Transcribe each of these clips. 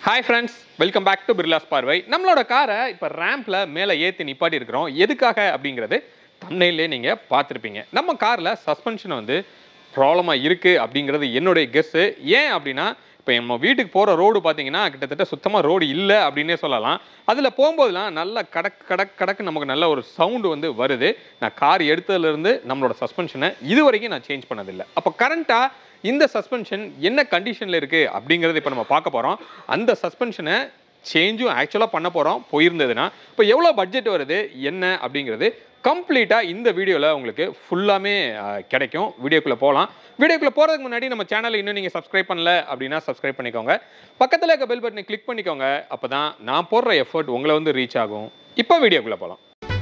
Hi friends welcome back to Birla's பார்வை நம்மளோட காரை இப்போ ரேம்பில் மேலே ஏற்றி நிப்பாட்டி இருக்கிறோம் எதுக்காக அப்படிங்கிறது தன்னையிலே நீங்கள் பார்த்துருப்பீங்க நம்ம காரில் சஸ்பென்ஷன் வந்து ப்ராப்ளமாக இருக்குது அப்படிங்கிறது என்னுடைய கெஸ்ஸு ஏன் அப்படின்னா இப்போ நம்ம வீட்டுக்கு போகிற ரோடு பார்த்தீங்கன்னா கிட்டத்தட்ட சுத்தமாக ரோடு இல்லை அப்படின்னே சொல்லலாம் அதில் போகும்போதெல்லாம் நல்ல கடக் கடக் கடக்கு நமக்கு நல்ல ஒரு சவுண்டு வந்து வருது நான் கார் எடுத்ததுலேருந்து நம்மளோட சஸ்பென்ஷனை இது வரைக்கும் நான் சேஞ்ச் பண்ணதில்லை அப்போ கரண்ட்டாக இந்த சஸ்பென்ஷன் என்ன கண்டிஷனில் இருக்குது அப்படிங்கிறது இப்போ நம்ம பார்க்க போகிறோம் அந்த சஸ்பென்ஷனை சேஞ்சும் ஆக்சுவலாக பண்ண போகிறோம் போயிருந்ததுன்னா இப்போ எவ்வளோ பட்ஜெட் வருது என்ன அப்படிங்கிறது கம்ப்ளீட்டாக இந்த வீடியோவில் உங்களுக்கு ஃபுல்லாமே கிடைக்கும் வீடியோக்குள்ளே போகலாம் வீடியோக்குள்ளே போகிறதுக்கு முன்னாடி நம்ம சேனலை இன்னும் நீங்கள் சப்ஸ்கிரைப் பண்ணல அப்படின்னா சப்ஸ்கிரைப் பண்ணிக்கோங்க பக்கத்தில் இருக்க பெல் பட்டனை கிளிக் பண்ணிக்கோங்க அப்போ தான் நான் போடுற எஃபர்ட் உங்களை வந்து ரீச் ஆகும் இப்போ வீடியோக்குள்ளே போகலாம்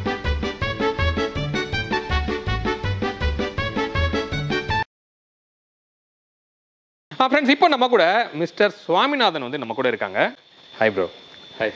ஆ ஃப்ரெண்ட்ஸ் இப்போ நம்ம கூட மிஸ்டர் சுவாமிநாதன் வந்து நம்ம கூட இருக்காங்க hi bro hi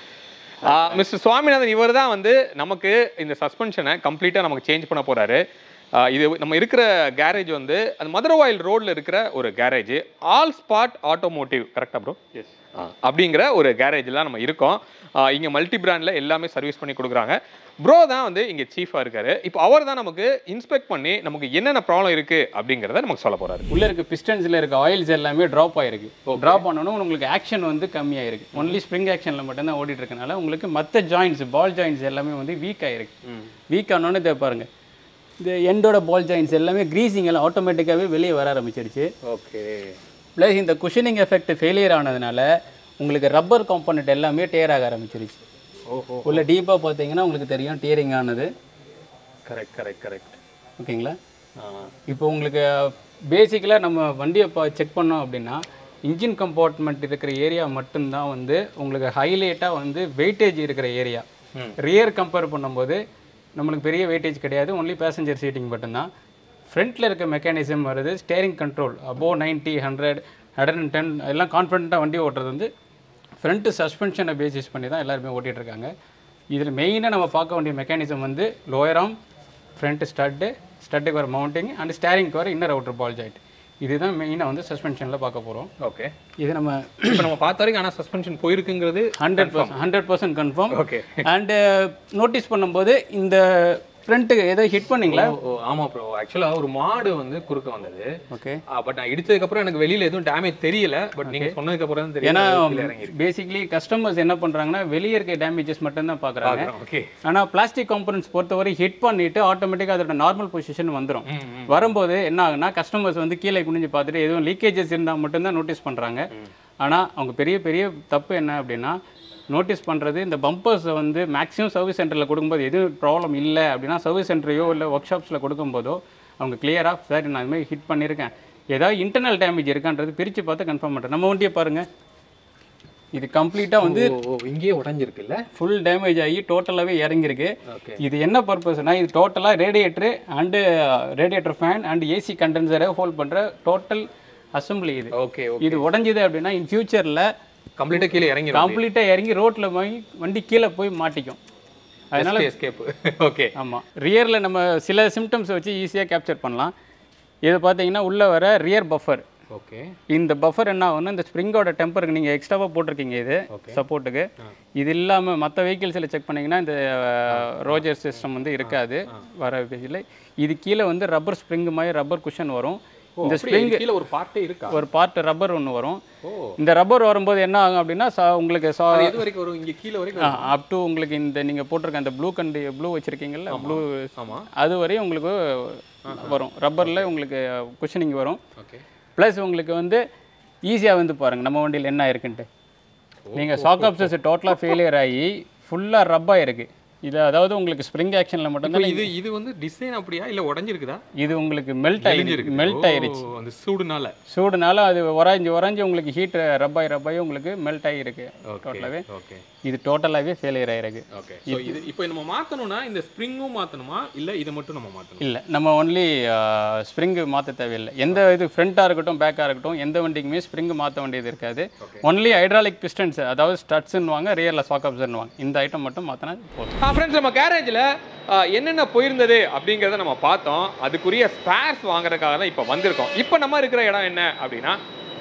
mister Swaminathan இவர் தான் வந்து நமக்கு இந்த சஸ்பென்ஷனை கம்ப்ளீட்டாக நமக்கு சேஞ்ச் பண்ண போகிறாரு இது நம்ம இருக்கிற கேரேஜ் வந்து அந்த மதுரவாயில் ரோட்டில் இருக்கிற ஒரு கேரேஜ் ஆல் ஸ்பாட் ஆட்டோமோட்டிவ் கரெக்டாக ப்ரோ எஸ் அப்படிங்கிற ஒரு கேரேஜில் நம்ம இருக்கோம் இங்கே மல்டி பிராண்டில் எல்லாமே சர்வீஸ் பண்ணி கொடுக்குறாங்க ப்ரோ தான் வந்து இங்கே சீஃபாக இருக்காரு இப்போ அவர் தான் நமக்கு இன்ஸ்பெக்ட் பண்ணி நமக்கு என்னென்ன ப்ராப்ளம் இருக்குது அப்படிங்கிறத நமக்கு சொல்ல போகிறாரு உள்ள இருக்க பிஸ்டன்ஸில் இருக்க ஆயில்ஸ் எல்லாமே ட்ராப் ஆயிருக்கு ட்ராப் பண்ணணும் உங்களுக்கு ஆக்ஷன் வந்து கம்மியாயிருக்கு ஒன்லி ஸ்ப்ரிங் ஆக்ஷனில் மட்டும்தான் ஓடிட்டு இருக்கனால உங்களுக்கு மற்ற ஜாயின்ஸ் பால் ஜாயின்ஸ் எல்லாமே வந்து வீக் ஆயிருக்கு வீக் ஆனோன்னு இதை பாருங்க இந்த எண்டோட பால் ஜாயின்ஸ் எல்லாமே க்ரீசிங் எல்லாம் ஆட்டோமேட்டிக்காகவே வெளியே வர ஆரம்பிச்சிருச்சு ஓகே ப்ளஸ் இந்த குஷனிங் எஃபெக்ட் ஃபெயிலியர் ஆனதுனால உங்களுக்கு ரப்பர் காம்பனண்ட் எல்லாமே டேர் ஆக ஆரம்பிச்சிருச்சு ஓஹோ உள்ள டீப்பாக பார்த்தீங்கன்னா உங்களுக்கு தெரியும் டேரிங் ஆனது கரெக்ட் கரெக்ட் கரெக்ட் ஓகேங்களா இப்போ உங்களுக்கு பேசிக்கலாக நம்ம வண்டியை பா செக் பண்ணோம் அப்படின்னா இன்ஜின் கம்பார்ட்மெண்ட் இருக்கிற ஏரியா மட்டும்தான் வந்து உங்களுக்கு ஹைலைட்டாக வந்து வெயிட்டேஜ் இருக்கிற ஏரியா ரியர் கம்பேர் பண்ணும்போது நம்மளுக்கு பெரிய வெயிட்டேஜ் கிடையாது ஒன்லி பேசஞ்சர் சீட்டிங் மட்டும்தான் ஃப்ரண்ட்டில் இருக்க மெக்கானிசம் வருது steering control above ninety hundred hundred and ten எல்லாம் கான்ஃபிடண்ட்டாக வண்டி ஓட்டுறது வந்து ஃப்ரண்ட்டு சஸ்பென்ஷனை பேசிஸ் பண்ணி தான் எல்லாருமே ஓட்டிகிட்டு இருக்காங்க இதில் மெயினாக நம்ம பார்க்க வேண்டிய மெக்கானிசம் வந்து லோயர் ஆர்ம் ஃப்ரண்ட் ஸ்டட்டு ஸ்டட்டுக்கு வர மவுண்டிங் அண்ட் ஸ்டேரிங்க்கு வர இன்னர் அவுட்டர் பால் ஜாயிண்ட் இதுதான் மெயினாக வந்து சஸ்பென்ஷனில் பார்க்க போகிறோம் ஓகே இது நம்ம இப்போ நம்ம பார்த்த வரைக்கும் ஆனால் சஸ்பென்ஷன் போயிருக்குங்கிறது hundred percent hundred percent confirm okay and notice பண்ணும்போது இந்த ஃப்ரண்ட்டுக்கு ஏதோ ஹிட் பண்ணீங்களா ஓ ஆமாம் ப்ரோ ஆக்சுவலாக ஒரு மாடு வந்து குறுக்க வந்தது ஓகே பட் நான் இடிச்சதுக்கப்புறம் எனக்கு வெளியில் எதுவும் டேமேஜ் தெரியல பட் நீங்கள் சொன்னதுக்கப்புறம் தான் தெரியும் ஏன்னா கீழே இறங்கி பேசிக்லி கஸ்டமர்ஸ் என்ன பண்ணுறாங்கன்னா வெளியே இருக்க டேமேஜஸ் மட்டும்தான் பார்க்குறாங்க ஓகே ஆனால் பிளாஸ்டிக் காம்பனன்ட்ஸ் பொறுத்தவரை ஹிட் பண்ணிட்டு ஆட்டோமேட்டிக்காக அதோட நார்மல் பொசிஷன் வந்துடும் வரும்போது என்ன ஆகுனா கஸ்டமர்ஸ் வந்து கீழே குனிஞ்சு பார்த்துட்டு எதுவும் லீக்கேஜஸ் இருந்தால் மட்டும்தான் நோட்டீஸ் பண்ணுறாங்க ஆனால் அவங்க பெரிய பெரிய தப்பு என்ன அப்படின்னா நோட்டீஸ் பண்ணுறது இந்த பம்பர்ஸை வந்து மேக்ஸிமம் சர்வீஸ் சென்டரில் கொடுக்கும்போது எதுவும் ப்ராப்ளம் இல்லை அப்படின்னா சர்வீஸ் சென்டரையோ இல்லை ஒர்க் ஷாப்ஸில் கொடுக்கும்போதோ அவங்க கிளியராக சார் நான் அதுமாதிரி ஹிட் பண்ணியிருக்கேன் ஏதாவது இன்டர்னல் டேமேஜ் இருக்கான்றது பிரித்து பார்த்து கன்ஃபார்ம் பண்ணுறேன் நம்ம வண்டியை பாருங்கள் இது கம்ப்ளீட்டாக வந்து ஓ இங்கேயே உடஞ்சிருக்குல்ல ஃபுல் டேமேஜ் ஆகி டோட்டலாகவே இறங்கியிருக்கு ஓகே இது என்ன பர்பஸ்னா இது டோட்டலாக radiator and radiator fan and AC கண்டென்சரை ஹோல்ட் பண்ணுற டோட்டல் அசம்பிளி இது ஓகே இது உடஞ்சிது அப்படின்னா இன் ஃபியூச்சரில் கம்ப்ளீட்டாக கீழே இறங்கிடும் கம்ப்ளீட்டாக இறங்கி ரோட்டில் போய் வண்டி கீழே போய் மாட்டிக்கும் அதனால எஸ்கேப் ஓகே ஆமாம் ரியரில் நம்ம சில சிம்டம்ஸை வச்சு ஈஸியாக கேப்சர் பண்ணலாம் இது பார்த்தீங்கன்னா உள்ளே வர ரியர் பஃபர் ஓகே இந்த பஃபர் என்ன ஆகும்னா இந்த ஸ்ப்ரிங்கோட டெம்பருக்கு நீங்கள் எக்ஸ்ட்ராவாக போட்டிருக்கீங்க இது சப்போர்ட்டுக்கு இது இல்லாமல் மற்ற வெஹிக்கிள்ஸில் செக் பண்ணீங்கன்னா இந்த ரோஜர் சிஸ்டம் வந்து இருக்காது வர பேஜில் இது கீழே வந்து ரப்பர் ஸ்ப்ரிங் மாதிரி ரப்பர் குஷன் வரும் இந்த ஸ்ப்ரிங் கீழே ஒரு பார்ட்டே இருக்கா ஒரு பார்ட் ரப்பர் ஒன்று வரும் ஓ இந்த ரப்பர் வரும்போது என்ன ஆகும் அப்படின்னா சா- உங்களுக்கு சா அது எது வரைக்கும் வரும் இங்கே கீழே வரைக்கும் அப் டு உங்களுக்கு இந்த நீங்கள் போட்டிருக்க அந்த ப்ளூ கண்டி ப்ளூ வச்சுருக்கீங்கல்ல ப்ளூ ஆமா அது வரையும் உங்களுக்கு வரும் ரப்பரில் உங்களுக்கு குஷனிங் வரும் ஓகே ப்ளஸ் உங்களுக்கு வந்து ஈஸியாக வந்து பாருங்கள் நம்ம வண்டியில் என்ன இருக்குன்ட்டு நீங்கள் சாக் அப்சஸ் டோட்டலாக ஃபெயிலியர் ஆகி ஃபுல்லாக ரப்பாக இருக்குது இது அதாவது உங்களுக்கு ஸ்ப்ரிங் ஆக்ஷனில் மட்டும்தான் இது இது வந்து டிசைன் அப்படியா இல்ல உடைஞ்சிருக்குதா இது உங்களுக்கு மெல்ட் ஆகிருக்கு மெல்ட் ஆயிருச்சு ஓ, அந்த சூடுனால சூடுனால அது உறைஞ்சி உறைஞ்சி உங்களுக்கு ஹீட் ரப்பாய் ரப்பாய் உங்களுக்கு மெல்ட் ஆகிருக்கு டோட்டலாகவே ஓகே இது டோட்டலாகவே ஃபெயிலியர் ஆகிருக்கு ஓகே ஸோ இது இப்போ நம்ம மாத்தணும்னா இந்த ஸ்ப்ரிங்கும் மாத்தணுமா இல்ல இதை மட்டும் நம்ம மாத்தணும் இல்லை நம்ம ஒன்லி ஸ்ப்ரிங்கு மாற்ற தேவையில்லை எந்த இது ஃப்ரண்ட்டாக இருக்கட்டும் பேக்காக இருக்கட்டும் எந்த வண்டிக்குமே ஸ்ப்ரிங்கு மாற்ற வேண்டியது இருக்காது ஒன்லி ஹைட்ராலிக் பிஸ்டன்ஸ் அதாவது ஸ்டட்ஸ்ன்னுவாங்க ரியரில் சாக் அப்சர்னுவாங்க இந்த ஐட்டம் மட்டும் மாற்றினா போதும் ஃப்ரெண்ட்ஸ் நம்ம கேரேஜில் என்னென்ன போயிருந்தது அப்படிங்கிறத நம்ம பார்த்தோம் அதுக்குரிய ஸ்பேர்ஸ் வாங்குறதுக்காக தான் இப்போ வந்திருக்கோம் இப்போ நம்ம இருக்கிற இடம் என்ன அப்படின்னா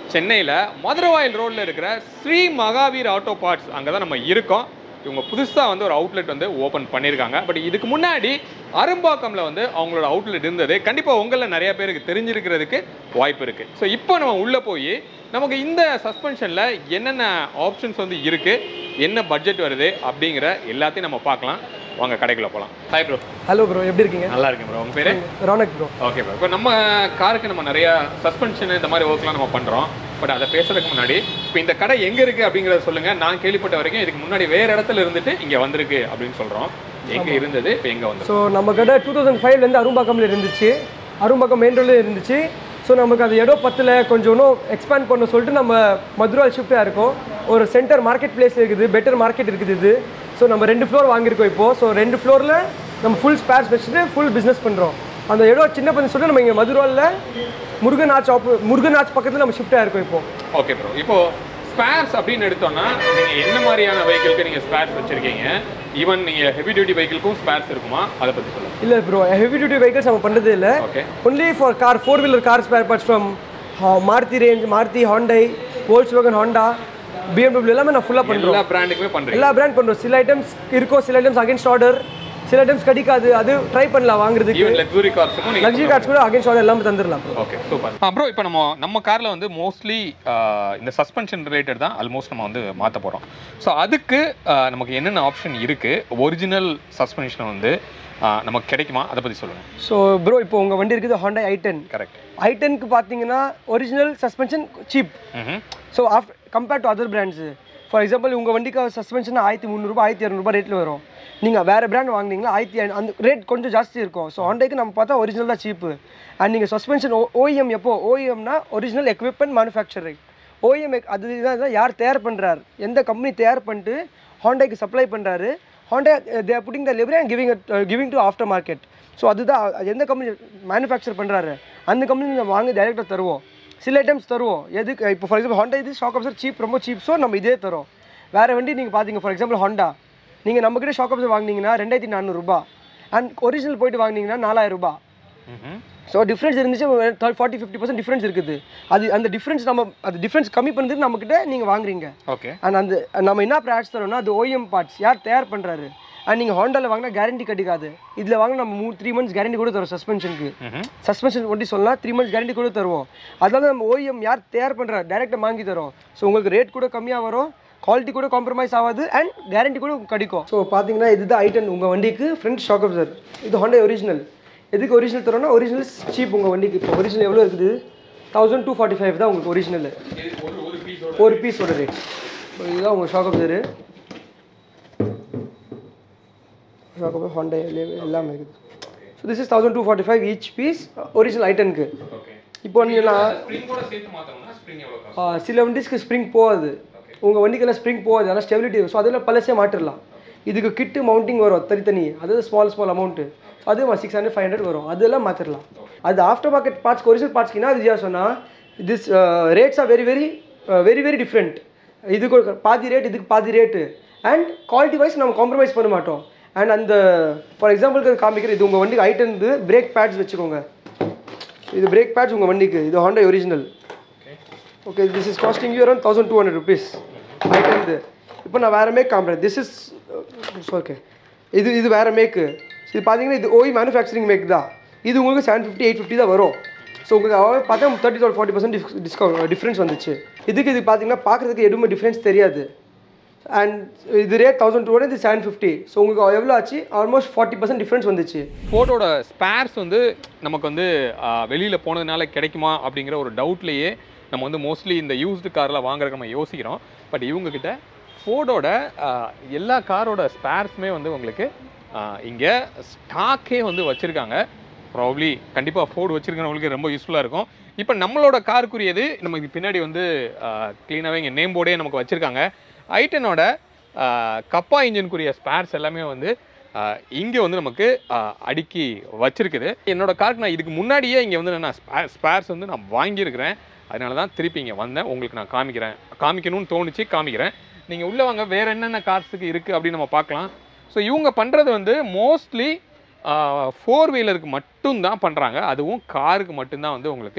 சென்னையில் மதுரவாயில் ரோட்டில் இருக்கிற ஸ்ரீ மகாவீர் ஆட்டோ பார்ட்ஸ் அங்கே தான் நம்ம இருக்கோம் இவங்க புதுசாக வந்து ஒரு அவுட்லெட் வந்து ஓப்பன் பண்ணியிருக்காங்க பட் இதுக்கு முன்னாடி அரும்பாக்கம்ல வந்து அவங்களோட அவுட்லெட் இருந்தது கண்டிப்பாக உங்களில் நிறைய பேருக்கு தெரிஞ்சிருக்கிறதுக்கு வாய்ப்பு இருக்குது ஸோ இப்போ நம்ம உள்ளே போய் நமக்கு இந்த சஸ்பென்ஷனில் என்னென்ன ஆப்ஷன்ஸ் வந்து இருக்குது என்ன பட்ஜெட் வருது அப்படிங்கிற எல்லாத்தையும் நம்ம பார்க்கலாம் வாங்க கடைக்குள்ள போகலாம் ஹாய் ப்ரோ ஹலோ ப்ரோ எப்படி இருக்கீங்க நல்லா இருக்கேன் ப்ரோ உங்கள் பேர் ரானக் ப்ரோ ஓகே ப்ரோ இப்போ நம்ம காருக்கு நம்ம நிறைய சஸ்பென்ஷன் இந்த மாதிரி ஒர்க்லாம் நம்ம பண்ணுறோம் பட் அதை பேசுறதுக்கு முன்னாடி இப்போ இந்த கடை எங்கே இருக்குது அப்படிங்கிறத சொல்லுங்கள் நான் கேள்விப்பட்ட வரைக்கும் இதுக்கு முன்னாடி வேறு இடத்துல இருந்துட்டு இங்கே வந்திருக்கு அப்படின்னு சொல்கிறோம் எங்கே இருந்தது இப்போ எங்கே வந்து ஸோ நம்ம கடை டூ தௌசண்ட் ஃபைவ்லேருந்து அரும்பாக்கம்ல இருந்துச்சு அரும்பாக்கம் மெயின் ரோடில் இருந்துச்சு ஸோ நமக்கு அது இடம் பத்தில் கொஞ்சம் இன்னும் எக்ஸ்பேண்ட் பண்ண சொல்லிட்டு நம்ம மதுரா ஷிஃப்டாக இருக்கோம் ஒரு சென்டர் மார்க்கெட் பிளேஸ் இருக்குது பெட்டர் மார்க்கெட் இருக்குது இது ஸோ நம்ம ரெண்டு ஃப்ளோர் வாங்கியிருக்கோம் இப்போது ஸோ ரெண்டு ஃப்ளோரில் நம்ம ஃபுல் ஸ்பேர்ஸ் வச்சுட்டு ஃபுல் பிஸ்னஸ் பண்ணுறோம் அந்த இடம் சின்ன பண்ணி சொல்லிட்டு நம்ம இங்கே மதுராவில் முருகன் ஆர்ச் ஆப்பு முருகன் ஆர்ச் பக்கத்தில் நம்ம ஷிஃப்ட் ஆயிருக்கோம் இப்போ ஓகே ப்ரோ இப்போ ஸ்பேர்ஸ் அப்படின்னு எடுத்தோம்னா நீங்கள் என்ன மாதிரியான வெஹிக்கிளுக்கு நீங்கள் ஸ்பேர்ஸ் வச்சுருக்கீங்க ஈவன் நீங்கள் ஹெவி டியூட்டி வெஹிக்கிளுக்கும் ஸ்பேர்ஸ் இருக்குமா அதை பற்றி சொல்லுங்கள் இல்லை ப்ரோ ஹெவி டியூட்டி வெஹிக்கிள்ஸ் நம்ம பண்ணுறதே இல்லை okay only for car four wheeler car spare parts from uh, Maruti range Maruti Hyundai Volkswagen Honda BMW எல்லாமே நான் ஃபுல்லாக பண்ணுறோம் எல்லா பிராண்டுக்குமே பண்ணுறீங்க எல்லா பிராண்ட் பண்ணுறோம் சில ஐட்டம்ஸ் இருக்கும் சில ஐட்டம்ஸ் அகேன்ஸ்ட் ஆர்டர் சில ஐட்டம்ஸ் கிடைக்காது அது ட்ரை பண்ணலாம் வாங்குறதுக்கு ஈவன் லக்ஸுரி கார்ஸுக்கும் நீங்கள் லக்ஸரி கார்ட்ஸ் கூட அகேன்ஸ்ட் ஆர்டர் எல்லாமே தந்துடலாம் bro. ஓகே சூப்பர் அப்புறம் இப்போ நம்ம நம்ம காரில் வந்து மோஸ்ட்லி இந்த சஸ்பென்ஷன் ரிலேட்டட் தான் ஆல்மோஸ்ட் நம்ம வந்து மாற்ற போகிறோம் ஸோ அதுக்கு ஆஹ், நமக்கு என்னென்ன ஆப்ஷன் இருக்குது ஒரிஜினல் சஸ்பென்ஷன் வந்து ஆஹ், நமக்கு கிடைக்குமா அதை பற்றி சொல்லுங்கள் ஸோ ப்ரோ இப்போ உங்கள் வண்டி இருக்குது Hyundai i10 கரெக்ட் i10க்கு பார்த்தீங்கன்னா ஒரிஜினல் சஸ்பென்ஷன் சீப் ம் so after compared to other brands for example உங்கள் வண்டிக்கு சஸ்பென்ஷன் ஆயிரத்தி முந்நூறுபா ஆயிரத்தி இரநூறுபா ரேட்டில் வரும் நீங்கள் வேறு பிராண்ட் வாங்குனீங்களா ஆயிரத்தி ஐநூ- அந்த ரேட் கொஞ்சம் ஜாஸ்தி இருக்கும் ஸோ ஹாண்டைக்கு நம்ம பார்த்தா ஒரிஜினல் தான் சீப்பு அண்ட் நீங்கள் சஸ்பென்ஷன் ஓஇஎம் எப்போ ஓஇஎம்னா ஒரிஜினல் எக்யூப்மெண்ட் மேனுஃபேக்சரிங் ஓஇஎம் அது தான் யார் தயார் பண்ணுறாரு எந்த கம்பெனி தயார் பண்ணிட்டு ஹாண்டைக்கு சப்ளை பண்ணுறாரு Hyundai they putting the livery and giving giving to after market so அதுதான் அது எந்த கம்பெனி மேனுஃபேக்சர் பண்ணுறாரு அந்த கம்பெனி நம்ம வாங்கி டைரெக்டாக தருவோம் சில ஐட்டம்ஸ் தருவோம் எதுக்கு இப்போ ஃபார் எக்ஸாம்பிள் ஹாண்டா இது ஷாக் அப்சர் சீப் ரொம்ப சீப் ஸோ நம்ம இதே தரோம் வேறு வண்டி நீங்கள் பார்த்தீங்க ஃபார் எக்ஸாம்பிள் ஹாண்டா நீங்கள் நம்மக்கிட்ட ஷாக் அப்சர் வாங்கினீங்கன்னா ரெண்டாயிரத்தி நானூறுரூபா அண்ட் ஒரிஜினல் போயிட்டு வாங்கினீங்கன்னா நாலாயிரம் ரூபாய் ம் ஸோ டிஃப்ரென்ஸ் இருந்துச்சு ஃபார்ட்டி ஃபிஃப்டி பர்சன்ட் டிஃப்ரென்ஸ் இருக்குது அது அந்த டிஃப்ரென்ஸ் நம்ம அது டிஃப்ரென்ஸ் கம்மி பண்ணுறதுக்கு நம்மக்கிட்ட நீங்கள் வாங்குறீங்க ஓகே அண்ட் அந்த நம்ம என்ன ப்ராட்ஸ் தரோம்னா அது ஓஎம் பார்ட்ஸ் யார் தயார் பண்ணுறாரு அண்ட் நீங்கள் ஹாண்டாவில் வாங்கினா கேரண்டி கிடைக்காது இதில் வாங்கினா நம்ம மூணு த்ரீ மந்த்ஸ் கேரண்டி கூட தரோம் சஸ்பென்ஷனுக்கு ம் சஸ்பென்ஷன் ஒட்டி சொல்லலாம் த்ரீ மந்த்ஸ் கேரண்டி கூட தருவோம் அதனால நம்ம ஓஎம் யார் தயார் பண்ணுறாரு டேரெக்டாக வாங்கி தரோம் ஸோ உங்களுக்கு ரேட் கூட கம்மியாக வரும் குவாலிட்டி கூட காம்ப்ரமைஸ் ஆகாது அண்ட் கேரண்டி கூட கிடைக்கும் ஸோ பார்த்தீங்கன்னா இதுதான் ஐட்டன் உங்கள் வண்டிக்கு ஃப்ரண்ட் ஷாக் அப்சர் இது ஹாண்டா ஒரிஜினல் எதுக்கு ஒரிஜினல் தரோம்னா ஒரிஜினல் சீப் உங்கள் வண்டிக்கு இப்போ ஒரிஜினல் எவ்வளோ இருக்குது தௌசண்ட் டூ ஃபார்ட்டி ஃபைவ் தான் உங்களுக்கு ஒரிஜினல் ஒரு ஒரு பீஸ் ஒரு பீஸோட ரேட் இதுதான் உங்கள் shock absorber shock absorber Honda எல்லாமே இருக்குது so this is thousand two forty five each piece original ஐட்டனுக்கு ஓகே இப்போ நீங்கள் நான் ஸ்ப்ரிங் கூட சேர்த்து மாற்றணும்னா ஸ்ப்ரிங் எவ்வளோ காசு ஆ, சில வண்டிஸ்க்கு ஸ்ப்ரிங் போகாது உங்கள் வண்டிக்கெல்லாம் ஸ்ப்ரிங் போகாது ஆனால் ஸ்டெபிலிட்டி ஸோ அதெல்லாம் பழசே மாட்டிடலாம் இதுக்கு கிட்டு மவுண்டிங் வரும் தனித்தனி அது ஸ்மால் ஸ்மால் அமௌண்ட்டு அது சிக்ஸ் ஹண்ட்ரட் ஃபைவ் ஹண்ட்ரட் வரும் அதெல்லாம் மாற்றிடலாம் அது ஆஃப்டர் மார்க்கெட் பார்ட்ஸ் ஒரிஜினல் பார்ட்ஸ்க்கு என்ன இது சொன்னால் this rates are very very very very different இதுக்கு ஒரு பாதி ரேட் இதுக்கு பாதி ரேட்டு அண்ட் குவாலிட்டி வைஸ் நம்ம காம்ப்ரமைஸ் பண்ண மாட்டோம் அண்ட் அந்த ஃபார் எக்ஸாம்பிளுக்கு காமிக்கிற இது உங்கள் வண்டிக்கு ஐட்டம் வந்து பிரேக் பேட்ஸ் வச்சுக்கோங்க இது பிரேக் பேட்ஸ் உங்கள் வண்டிக்கு இது Honda original okay this is costing you around thousand two hundred rupees item இது இப்போ நான் வேறு மேக் காமிக்கிறேன் திஸ் இஸ் ஓகே இது இது வேறு மேக்கு இது பார்த்தீங்கன்னா இது ஓய் மேனுஃபேக்சரிங் மேக் தான் இது உங்களுக்கு செவன் ஃபிஃப்டி எயிட் ஃபிஃப்டி தான் வரும் ஸோ உங்களுக்கு அவ்வளோ பார்த்தா thirty to forty percent discount difference வந்துச்சு இதுக்கு இது பார்த்தீங்கன்னா பார்க்குறதுக்கு எதுவுமே டிஃப்ரென்ஸ் தெரியாது அண்ட் இது ரேட் தௌசண்ட் டூ ஹண்ட்ரட் இது செவன் ஃபிஃப்டி ஸோ உங்களுக்கு எவ்வளோ ஆச்சு ஆல்மோஸ்ட் ஃபார்ட்டி பர்சன்ட் டிஃப்ரென்ஸ் வந்துச்சு ஃபோர்டோட ஸ்பேர்ஸ் வந்து நமக்கு வந்து வெளியில் போனதுனால கிடைக்குமா அப்படிங்கிற ஒரு டவுட்லேயே நம்ம வந்து மோஸ்ட்லி இந்த யூஸ்டு காரில் வாங்குறதுக்கு நம்ம யோசிக்கிறோம் பட் இவங்கக்கிட்ட ஃபோர்டோட எல்லா காரோட ஸ்பேர்ஸுமே வந்து உங்களுக்கு இங்கே ஸ்டாக்கே வந்து வச்சுருக்காங்க ப்ராப்ளி கண்டிப்பாக ஃபோர்டு வச்சுருக்கிறவங்களுக்கு ரொம்ப யூஸ்ஃபுல்லாக இருக்கும் இப்போ நம்மளோட காருக்குரியது நமக்கு பின்னாடி வந்து க்ளீனாகவே இங்கே நேம் போர்டே நமக்கு வச்சுருக்காங்க ஐட்டனோட கப்பா இன்ஜினுக்குரிய ஸ்பேர்ஸ் எல்லாமே வந்து இங்கே வந்து நமக்கு ஆஹ், அடுக்கி வச்சிருக்குது என்னோட காருக்கு நான் இதுக்கு முன்னாடியே இங்கே வந்து நான் ஸ்பேர்ஸ் வந்து நான் வாங்கியிருக்கிறேன் அதனால தான் திருப்பி இங்கே வந்தேன் உங்களுக்கு நான் காமிக்கிறேன் காமிக்கணும்னு தோணுச்சு காமிக்கிறேன் நீங்கள் உள்ளே வாங்க வேறு என்னென்ன கார்ஸுக்கு இருக்குது அப்படின்னு நம்ம பார்க்கலாம் ஸோ இவங்க பண்ணுறது வந்து மோஸ்ட்லி ஃபோர் வீலருக்கு மட்டும்தான் பண்ணுறாங்க அதுவும் காருக்கு மட்டும்தான் வந்து உங்களுக்கு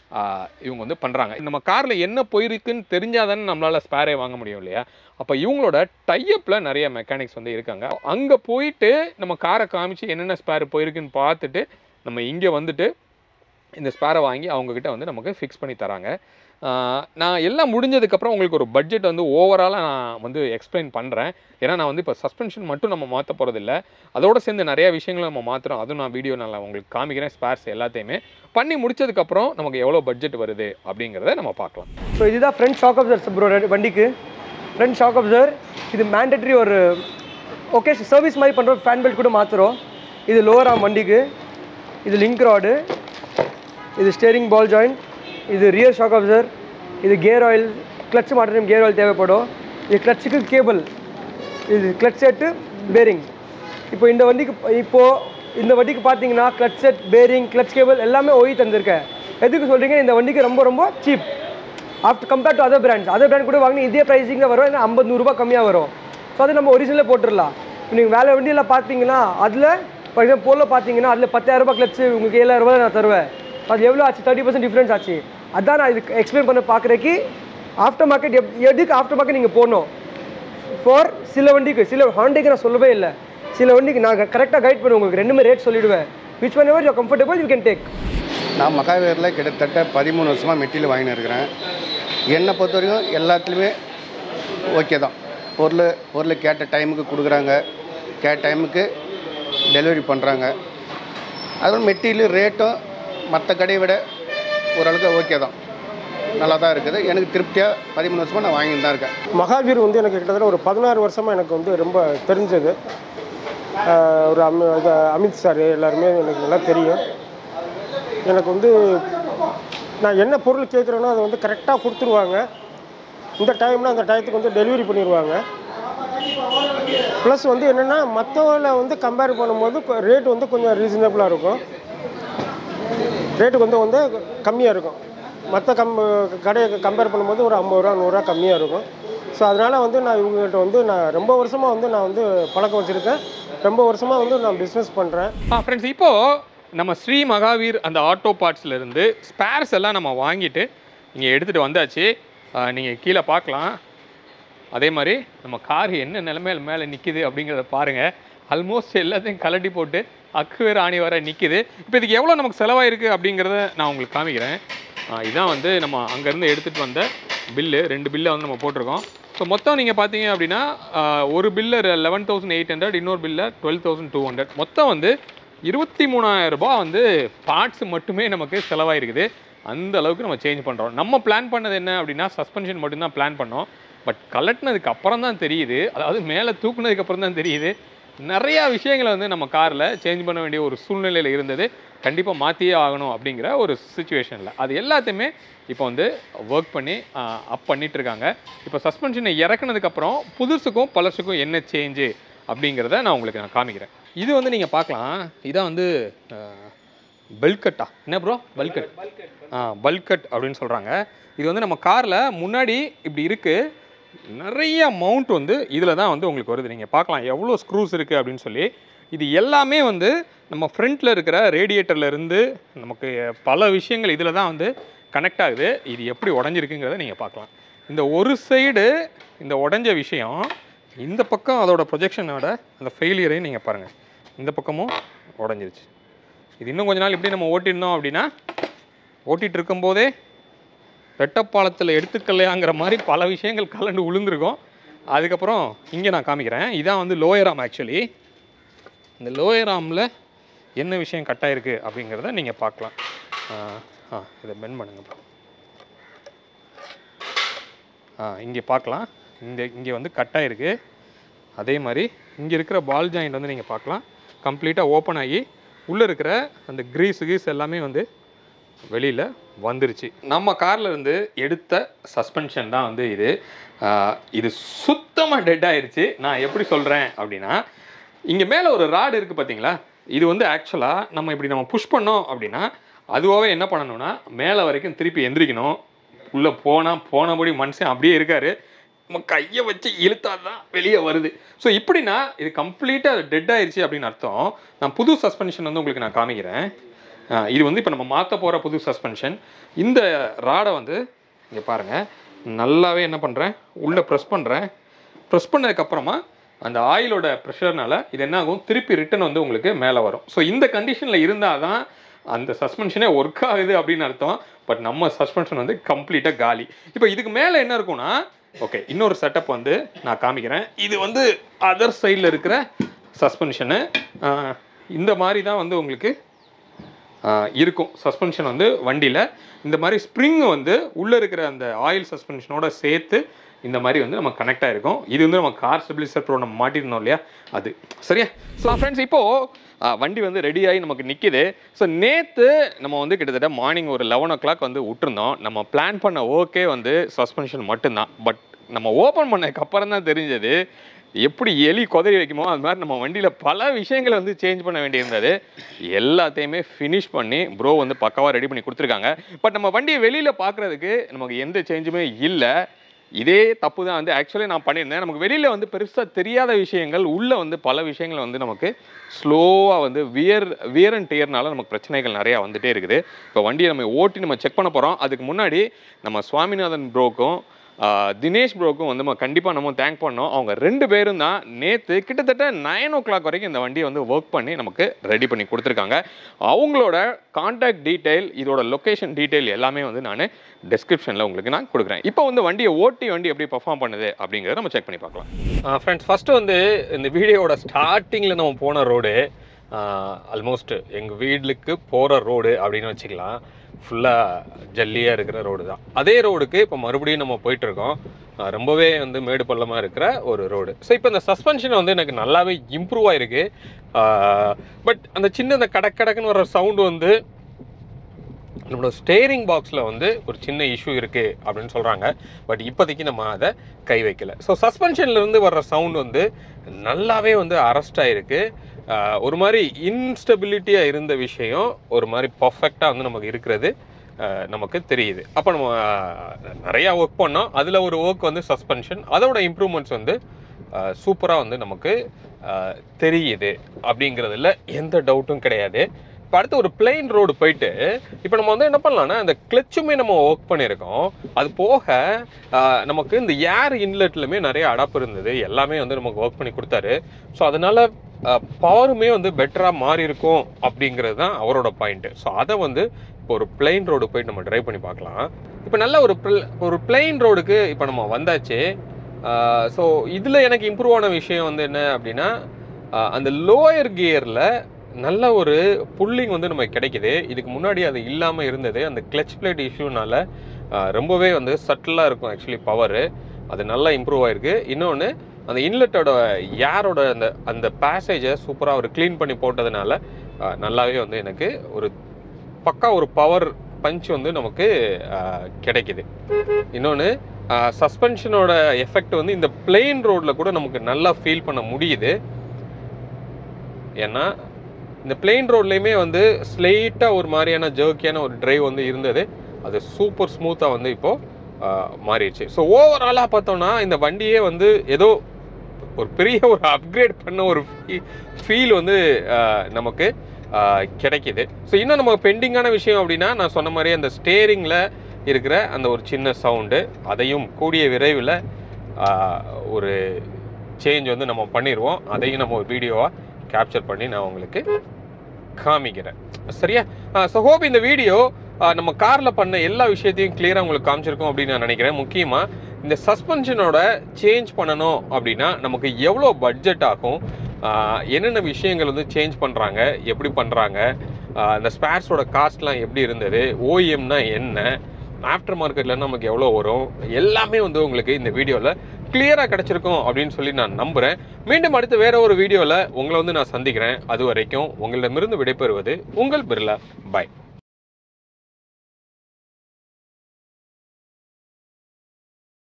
ஆஹ் இவங்க வந்து பண்ணுறாங்க நம்ம காரில் என்ன போயிருக்குன்னு தெரிஞ்சாதானே நம்மளால் ஸ்பேரே வாங்க முடியும் இல்லையா அப்போ இவங்களோட டைப்பில் நிறைய மெக்கானிக்ஸ் வந்து இருக்காங்க அங்கே போயிட்டு நம்ம காரை காமிச்சு என்னென்ன ஸ்பேர் போயிருக்குன்னு பார்த்துட்டு நம்ம இங்கே வந்துட்டு இந்த ஸ்பேரை வாங்கி அவங்கக்கிட்ட வந்து நமக்கு ஃபிக்ஸ் பண்ணி தராங்க ஆஹ் நான் எல்லாம் முடிஞ்சதுக்கப்புறம் உங்களுக்கு ஒரு பட்ஜெட் வந்து ஓவராலாக நான் வந்து எக்ஸ்பிளைன் பண்ணுறேன் ஏன்னா நான் வந்து இப்போ சஸ்பென்ஷன் மட்டும் நம்ம மாற்ற போகிறதில்ல அதோட சேர்ந்து நிறைய விஷயங்களை நம்ம மாற்றுறோம் அதுவும் நான் வீடியோ நான் உங்களுக்கு காமிக்கிறேன் ஸ்பேர்ஸ் எல்லாத்தையுமே பண்ணி முடிச்சதுக்கப்புறம் நமக்கு எவ்வளோ பட்ஜெட் வருது அப்படிங்கிறத நம்ம பார்க்கலாம் ஸோ இதுதான் ஃப்ரண்ட் ஷாக் அப்சர் ப்ரோ வண்டிக்கு ஃப்ரண்ட் ஷாக் அப்சர் இது மேண்டட்ரி ஒரு ஓகே சர்வீஸ் மாதிரி பண்ணுறோம் ஃபேன் பெல்ட் கூட மாற்றுறோம் இது லோவர் ஆம் வண்டிக்கு இது லிங்க் ராடு இது ஸ்டேரிங் பால் ஜாயிண்ட் இது ரியர் ஷாக் அப்சர் இது கியர் ஆயில் கிளச் மாட்டணும் கியர் ஆயில் தேவைப்படும் இது கிளச்சுக்கு கேபிள் இது கிளச் செட்டு பேரிங் இப்போ இந்த வண்டிக்கு இப்போது இந்த வண்டிக்கு பார்த்தீங்கன்னா clutch set bearing clutch cable எல்லாமே ஒய் தந்திருக்கேன் எதுக்கு சொல்கிறீங்க இந்த வண்டிக்கு ரொம்ப ரொம்ப cheap after compare to other brands other brand கூட வாங்கினா இதே ப்ரைஸிங் தான் வரும் இல்லை ஐம்பது நூறுரூபா கம்மியாக வரும் ஸோ அது நம்ம ஒரிஜினலே போட்டுடலாம் இப்போ நீங்கள் வேலை வண்டியில் பார்த்தீங்கன்னா அதில் ஃபார் எக்ஸாம்பிள் போல பார்த்தீங்கன்னா அதில் பத்தாயிரரூபா கிளச்சு உங்களுக்கு ஏழாயிரம் ரூபாய் நான் தருவேன் அது எவ்வளோ ஆச்சு தேர்ட்டி பர்சன்ட் டிஃப்ரென்ஸ் ஆச்சு அதான் நான் இதுக்கு எக்ஸ்பிளைன் பண்ண பார்க்குறக்கு ஆஃப்டர் மார்க்கெட் எப் எதுக்கு ஆஃப்டர் மார்க்கெட் நீங்கள் போகணும் ஃபார் சில வண்டிக்கு சில ஹாண்டிக்கு நான் சொல்லவே இல்லை சில வண்டிக்கு நான் கரெக்டாக கைட் பண்ணுவேன் உங்களுக்கு ரெண்டுமே ரேட் சொல்லிடுவேன் which one ever you comfortable you can take நான் மகாவீரில் கிட்டத்தட்ட பதிமூணு வருஷமாக மெட்டீரியல் வாங்கின்னு இருக்கிறேன் என்னை பொறுத்த வரைக்கும் எல்லாத்துலேயுமே ஓகே தான் பொருள் பொருள் கேட்ட டைமுக்கு கொடுக்குறாங்க கேட்ட டைமுக்கு டெலிவரி பண்ணுறாங்க அதுவும் மெட்டீரியல் ரேட்டும் மற்ற கடையை விட ஓரளவுக்கு ஓகே தான் நல்லா தான் இருக்குது எனக்கு திருப்தியாக பதிமூணு வருஷமாக நான் வாங்கிட்டு தான் இருக்கேன் மகாவீர் வந்து எனக்கு கிட்டத்தட்ட ஒரு பதினாறு வருஷமாக எனக்கு வந்து ரொம்ப தெரிஞ்சது ஆஹ் ஒரு அமி இது அமித் சார் எல்லாருமே எனக்கு நல்லா தெரியும் எனக்கு வந்து நான் என்ன பொருள் கேட்குறேனோ அதை வந்து கரெக்டாக கொடுத்துருவாங்க இந்த டைம்னா அந்த டயத்துக்கு வந்து டெலிவரி பண்ணிடுவாங்க ப்ளஸ் வந்து என்னென்னா மற்றவங்கள வந்து கம்பேர் பண்ணும்போது ரேட் வந்து கொஞ்சம் ரீசனபிளாக இருக்கும் ரேட்டு வந்து வந்து கம்மியாக இருக்கும் மற்ற கம் கடையை கம்பேர் பண்ணும்போது ஒரு ஐம்பது ரூபா நூறுரூவா கம்மியாக இருக்கும் ஸோ அதனால் வந்து நான் இவங்ககிட்ட வந்து நான் ரொம்ப வருஷமாக வந்து நான் வந்து பழக்கம் வச்சுருக்கேன் ரொம்ப வருஷமாக வந்து நான் பிஸ்னஸ் பண்ணுறேன் ஆ ஃப்ரெண்ட்ஸ் இப்போது நம்ம ஸ்ரீ மகாவீர் அந்த ஆட்டோ பார்ட்ஸ்லேருந்து ஸ்பேர்ஸ் எல்லாம் நம்ம வாங்கிட்டு இங்கே எடுத்துகிட்டு வந்தாச்சு நீங்கள் கீழே பார்க்கலாம் அதே மாதிரி நம்ம கார் என்ன நிலைமையில மேலே நிற்கிது அப்படிங்கிறத பாருங்கள் ஆல்மோஸ்ட் எல்லாத்தையும் கலட்டி போட்டு அக்கு வேறு ஆணி வர நிற்கிது இப்போ இதுக்கு எவ்வளோ நமக்கு செலவாயிருக்கு அப்படிங்கிறத நான் உங்களுக்கு காமிக்கிறேன் ஆ, இதான் வந்து நம்ம அங்கேருந்து எடுத்துகிட்டு வந்த பில்லு ரெண்டு பில்லை வந்து நம்ம போட்டிருக்கோம் ஸோ மொத்தம் நீங்கள் பார்த்தீங்க அப்படின்னா ஆ, ஒரு bill eleven thousand eight hundred இன்னொரு பில்லை டுவெல் தௌசண்ட் டூ ஹண்ட்ரட் மொத்தம் வந்து இருபத்தி மூணாயிரம் ரூபாய் வந்து பார்ட்ஸ் மட்டுமே நமக்கு செலவாயிருக்குது அந்த அளவுக்கு நம்ம சேஞ்ச் பண்ணுறோம் நம்ம பிளான் பண்ணது என்ன அப்படின்னா சஸ்பென்ஷன் மட்டும்தான் பிளான் பண்ணோம் பட் கலட்டினதுக்கு அப்புறம் தான் தெரியுது அதாவது மேலே தூக்குனதுக்கு அப்புறம் தான் தெரியுது நிறையா விஷயங்களை வந்து நம்ம காரில் சேஞ்ச் பண்ண வேண்டிய ஒரு சூழ்நிலையில் இருந்தது கண்டிப்பாக மாற்றியே ஆகணும் அப்படிங்கிற ஒரு சுச்சுவேஷனில் அது எல்லாத்தையுமே இப்போ வந்து ஒர்க் பண்ணி அப் பண்ணிட்டு இருக்காங்க இப்போ சஸ்பென்ஷனை இறக்குனதுக்கப்புறம் புதுசுக்கும் பழசுக்கும் என்ன சேஞ்சு அப்படிங்கிறத நான் உங்களுக்கு நான் காமிக்கிறேன் இது வந்து நீங்கள் பார்க்கலாம் இதான் வந்து பெல்கட்டா என்ன ப்ரோ பல்கட் ஆ பல்கட் அப்படின்னு சொல்கிறாங்க இது வந்து நம்ம காரில் முன்னாடி இப்படி இருக்குது நிறைய மவுண்ட் வந்து இதில் தான் வந்து உங்களுக்கு வருது நீங்கள் பார்க்கலாம் எவ்வளோ ஸ்க்ரூஸ் இருக்குது அப்படின்னு சொல்லி இது எல்லாமே வந்து நம்ம ஃப்ரண்ட்டில் இருக்கிற ரேடியேட்டர்ல இருந்து நமக்கு பல விஷயங்கள் இதில் தான் வந்து கனெக்ட் ஆகுது இது எப்படி உடஞ்சிருக்குங்கிறத நீங்கள் பார்க்கலாம் இந்த ஒரு சைடு இந்த உடஞ்ச விஷயம் இந்த பக்கம் அதோட ப்ரொஜெக்ஷனோட அந்த ஃபெயிலியரையும் நீங்கள் பாருங்கள் இந்த பக்கமும் உடஞ்சிருச்சு இது இன்னும் கொஞ்ச நாள் இப்படி நம்ம ஓட்டியிருந்தோம் அப்படின்னா ஓட்டிகிட்டு இருக்கும்போதே ரெட்டப்பாலத்தில் எடுத்துக்கலையாங்கிற மாதிரி பல விஷயங்கள் கலண்டு விழுந்திருக்கும் அதுக்கப்புறம் இங்கே நான் காமிக்கிறேன் இதான் வந்து லோயர் ஆம் ஆக்சுவலி இந்த லோயர் ஆமில் என்ன விஷயம் கட் ஆயிருக்கு அப்படிங்கிறத நீங்கள் பார்க்கலாம் ஆ, ஆ இதை பெண்ட் பண்ணுங்க ஆ இங்கே பார்க்கலாம் இந்த இங்கே வந்து கட் ஆயிருக்கு அதே மாதிரி இங்கே இருக்கிற பால் ஜாயிண்ட் வந்து நீங்கள் பார்க்கலாம் கம்ப்ளீட்டாக ஓப்பன் ஆகி உள்ளே இருக்கிற அந்த கிரீஸ் கீஸ் எல்லாமே வந்து வெளியில் வந்துருச்சு நம்ம கார்ல இருந்து எடுத்த சஸ்பென்ஷன் தான் வந்து இது ஆஹ் இது சுத்தமாக டெட் ஆயிருச்சு நான் எப்படி சொல்கிறேன் அப்படின்னா இங்கே மேலே ஒரு ராடு இருக்குது பார்த்தீங்களா இது வந்து ஆக்சுவலாக நம்ம இப்படி நம்ம புஷ் பண்ணோம் அப்படின்னா அதுவாகவே என்ன பண்ணணும்னா மேலே வரைக்கும் திருப்பி எந்திரிக்கணும் உள்ளே போனால் போனபடி மனுஷன் அப்படியே இருக்காரு நம்ம கையை வச்சு இழுத்தா தான் வெளியே வருது ஸோ இப்படின்னா இது கம்ப்ளீட்டாக டெட் ஆயிருச்சு அப்படின்னு அர்த்தம் நான் புது சஸ்பென்ஷன் வந்து உங்களுக்கு நான் காமிக்கிறேன் ஆஹ் இது வந்து இப்போ நம்ம மாற்ற போகிற புது சஸ்பென்ஷன் இந்த ராடை வந்து இங்கே பாருங்கள் நல்லாவே என்ன பண்ணுறேன் உள்ளே ப்ரெஸ் பண்ணுறேன் ப்ரெஸ் பண்ணதுக்கப்புறமா அந்த ஆயிலோட ப்ரெஷர்னால இது என்ன ஆகும் திருப்பி ரிட்டன் வந்து உங்களுக்கு மேலே வரும் ஸோ இந்த கண்டிஷனில் இருந்தால் தான் அந்த சஸ்பென்ஷனே ஒர்க் ஆகுது அப்படின்னு அர்த்தம் பட் நம்ம சஸ்பென்ஷன் வந்து கம்ப்ளீட்டாக காலி இப்போ இதுக்கு மேலே என்ன இருக்கும்னா ஓகே இன்னொரு செட்டப் வந்து நான் காமிக்கிறேன் இது வந்து அதர் சைடில் இருக்கிற சஸ்பென்ஷனு இந்த மாதிரி தான் வந்து உங்களுக்கு ஆஹ் இருக்கும் சஸ்பென்ஷன் வந்து வண்டியில் இந்த மாதிரி ஸ்ப்ரிங் வந்து உள்ளே இருக்கிற அந்த ஆயில் சஸ்பென்ஷனோட சேர்த்து இந்த மாதிரி வந்து நம்ம கனெக்ட் ஆகிருக்கும் இது வந்து நம்ம கார் ஸ்டெபிலிசர் ப்ரோ நம்ம மாட்டிருந்தோம் இல்லையா அது சரியா ஸோ ஃப்ரெண்ட்ஸ் இப்போது வண்டி வந்து ரெடி ஆகி நமக்கு நிற்கிது ஸோ நேற்று நம்ம வந்து கிட்டத்தட்ட மார்னிங் ஒரு லெவன் ஓ கிளாக் வந்து விட்டுருந்தோம் நம்ம பிளான் பண்ண ஓகே வந்து சஸ்பென்ஷன் மட்டும்தான் பட் நம்ம ஓப்பன் பண்ணதுக்கு அப்புறம் தான் தெரிஞ்சது எப்படி எலி குதறி வைக்குமோ அது மாதிரி நம்ம வண்டியில் பல விஷயங்களை வந்து சேஞ்ச் பண்ண வேண்டியிருந்தது எல்லாத்தையுமே ஃபினிஷ் பண்ணி ப்ரோ வந்து பக்காவாக ரெடி பண்ணி கொடுத்துருக்காங்க பட் நம்ம வண்டியை வெளியில் பார்க்குறதுக்கு நமக்கு எந்த சேஞ்சுமே இல்லை இதே தப்பு தான் வந்து ஆக்சுவலி நான் பண்ணியிருந்தேன் நமக்கு வெளியில் வந்து பெருசாக தெரியாத விஷயங்கள் உள்ளே வந்து பல விஷயங்கள் வந்து நமக்கு ஸ்லோவாக வந்து வியர் வியர் அண்ட் டியர்னால நமக்கு பிரச்சனைகள் நிறையா வந்துட்டே இருக்குது இப்போ வண்டியை நம்ம ஓட்டி நம்ம செக் பண்ண போகிறோம் அதுக்கு முன்னாடி நம்ம சுவாமிநாதன் ப்ரோக்கும் ஆஹ் தினேஷ் ப்ரோக்கும் வந்து நம்ம கண்டிப்பாக நம்ம தேங்க் பண்ணோம் அவங்க ரெண்டு பேரும் தான் நேற்று கிட்டத்தட்ட நைன் ஓ கிளாக் வரைக்கும் இந்த வண்டியை வந்து ஒர்க் பண்ணி நமக்கு ரெடி பண்ணி கொடுத்துருக்காங்க அவங்களோட காண்டாக்ட் டீட்டெயில் இதோட லொக்கேஷன் டீட்டெயில் எல்லாமே வந்து நான் டெஸ்கிரிப்ஷனில் உங்களுக்கு நான் கொடுக்குறேன் இப்போ வந்து வண்டியை ஓட்டி வண்டி எப்படி பர்ஃபார்ம் பண்ணுது அப்படிங்கிறத நம்ம செக் பண்ணி பார்க்கலாம் ஃப்ரெண்ட்ஸ் ஃபஸ்ட்டு வந்து இந்த வீடியோவோட ஸ்டார்டிங்கில் நம்ம போன ரோடு ஆல்மோஸ்ட் எங்கள் வீடுக்கு போகிற ரோடு அப்படின்னு வச்சுக்கலாம் ஃபுல்லாக ஜல்லியாக இருக்கிற ரோடு தான் அதே ரோடுக்கு இப்போ மறுபடியும் நம்ம போயிட்டுருக்கோம் ரொம்பவே வந்து மேடு பள்ளமாக இருக்கிற ஒரு ரோடு ஸோ இப்போ இந்த சஸ்பென்ஷன் வந்து எனக்கு நல்லாவே இம்ப்ரூவ் ஆயிருக்கு பட் அந்த சின்ன அந்த கடக் கடக்குன்னு வர சவுண்டு வந்து நம்மளோட ஸ்டேரிங் பாக்ஸில் வந்து ஒரு சின்ன இஷ்யூ இருக்குது அப்படின்னு சொல்கிறாங்க பட் இப்போதைக்கு நம்ம அதை கை வைக்கல ஸோ சஸ்பென்ஷன்லேருந்து வர்ற சவுண்ட் வந்து நல்லாவே வந்து அரெஸ்ட் ஆகிருக்கு ஒரு மாதிரி இன்ஸ்டபிலிட்டியாக இருந்த விஷயம் ஒரு மாதிரி பர்ஃபெக்டாக வந்து நமக்கு இருக்கிறது ஆஹ் நமக்கு தெரியுது அப்போ நம்ம ஆஹ், நிறையா ஒர்க் பண்ணோம் அதில் ஒரு ஒர்க் வந்து சஸ்பென்ஷன் அதோட இம்ப்ரூவ்மெண்ட்ஸ் வந்து சூப்பராக வந்து நமக்கு ஆஹ், தெரியுது அப்படிங்கிறதுல எந்த டவுட்டும் கிடையாது இப்போ அடுத்து ஒரு பிளெயின் ரோடு போயிட்டு இப்போ நம்ம வந்து என்ன பண்ணலாம்னா இந்த கிளச்சுமே நம்ம ஒர்க் பண்ணியிருக்கோம் அது போக ஆஹ், நமக்கு இந்த ஏர் இன்லெட்லுமே நிறைய அடாப் இருந்தது எல்லாமே வந்து நமக்கு ஒர்க் பண்ணி கொடுத்தாரு ஸோ அதனால பவருமே வந்து பெட்டராக மாறி இருக்கும் அப்படிங்கிறது தான் அவரோட பாயிண்ட்டு ஸோ அதை வந்து இப்போ ஒரு பிளெயின் ரோடு போயிட்டு நம்ம ட்ரைவ் பண்ணி பார்க்கலாம் இப்போ நல்ல ஒரு pl- ஒரு பிளெயின் ரோடுக்கு இப்போ நம்ம வந்தாச்சு ஸோ இதில் எனக்கு இம்ப்ரூவ் ஆன விஷயம் வந்து என்ன அப்படின்னா ஆஹ் அந்த லோயர் கியரில் நல்ல ஒரு புல்லிங் வந்து நமக்கு கிடைக்குது இதுக்கு முன்னாடி அது இல்லாமல் இருந்தது அந்த கிளச் பிளேட் இஷ்யூனால ரொம்பவே வந்து சட்டிலாக இருக்கும் ஆக்சுவலி பவரு அது நல்லா இம்ப்ரூவ் ஆயிருக்கு இன்னொன்று அந்த இன்லெட்டோட ஏரோட அந்த அந்த பேசேஜை சூப்பராக அவர் க்ளீன் பண்ணி போட்டதுனால ஆஹ் நல்லாவே வந்து எனக்கு ஒரு பக்கா ஒரு பவர் பஞ்ச் வந்து நமக்கு ஆஹ் கிடைக்குது இன்னொன்று சஸ்பென்ஷனோட எஃபெக்ட் வந்து இந்த பிளெயின் ரோட்டில் கூட நமக்கு நல்லா ஃபீல் பண்ண முடியுது ஏன்னா இந்த பிளெயின் ரோட்லேயுமே வந்து ஸ்லைட்டாக ஒரு மாதிரியான ஜர்க்கியான ஒரு டிரைவ் வந்து இருந்தது அது சூப்பர் ஸ்மூத்தாக வந்து இப்போது மாறிடுச்சு ஸோ ஓவராலாக பார்த்தோம்னா இந்த வண்டியே வந்து ஏதோ ஒரு பெரிய ஒரு அப்கிரேட் பண்ண ஒரு ஃபீல் வந்து ஆஹ், நமக்கு ஆஹ், கிடைக்குது ஸோ இன்னும் நம்ம பெண்டிங்கான விஷயம் அப்படின்னா நான் சொன்ன மாதிரி அந்த ஸ்டேரிங்கில் இருக்கிற அந்த ஒரு சின்ன சவுண்டு அதையும் கூடிய விரைவில் ஆஹ், ஒரு சேஞ்ச் வந்து நம்ம பண்ணிடுவோம் அதையும் நம்ம ஒரு வீடியோவாக கேப்சர் பண்ணி நான் உங்களுக்கு காமிக்கிறேன் சரியா ஸோ ஹோப் இந்த வீடியோ நம்ம காரில் பண்ண எல்லா விஷயத்தையும் கிளியராக உங்களுக்கு காமிச்சிருக்கோம் அப்படின்னு நான் நினைக்கிறேன் முக்கியமாக இந்த சஸ்பென்ஷனோட சேஞ்ச் பண்ணணும் அப்படின்னா நமக்கு எவ்வளோ பட்ஜெட் ஆகும் ஆஹ் என்னென்ன விஷயங்கள் வந்து சேஞ்ச் பண்ணுறாங்க எப்படி பண்ணுறாங்க அந்த ஸ்பேர்ஸோட காஸ்ட்லாம் எப்படி இருந்தது ஓஎம்னா என்ன ஆஃப்டர் மார்க்கெட்டில் நமக்கு எவ்வளோ வரும் எல்லாமே வந்து உங்களுக்கு இந்த வீடியோவில் கிளியராக கிடச்சிருக்கும் அப்படின்னு சொல்லி நான் நம்புகிறேன் மீண்டும் அடுத்து வேற ஒரு வீடியோவில் உங்களை வந்து நான் சந்திக்கிறேன் அது வரைக்கும் உங்களிடமிருந்து விடைபெறுவது உங்கள் பிர்லா பாய்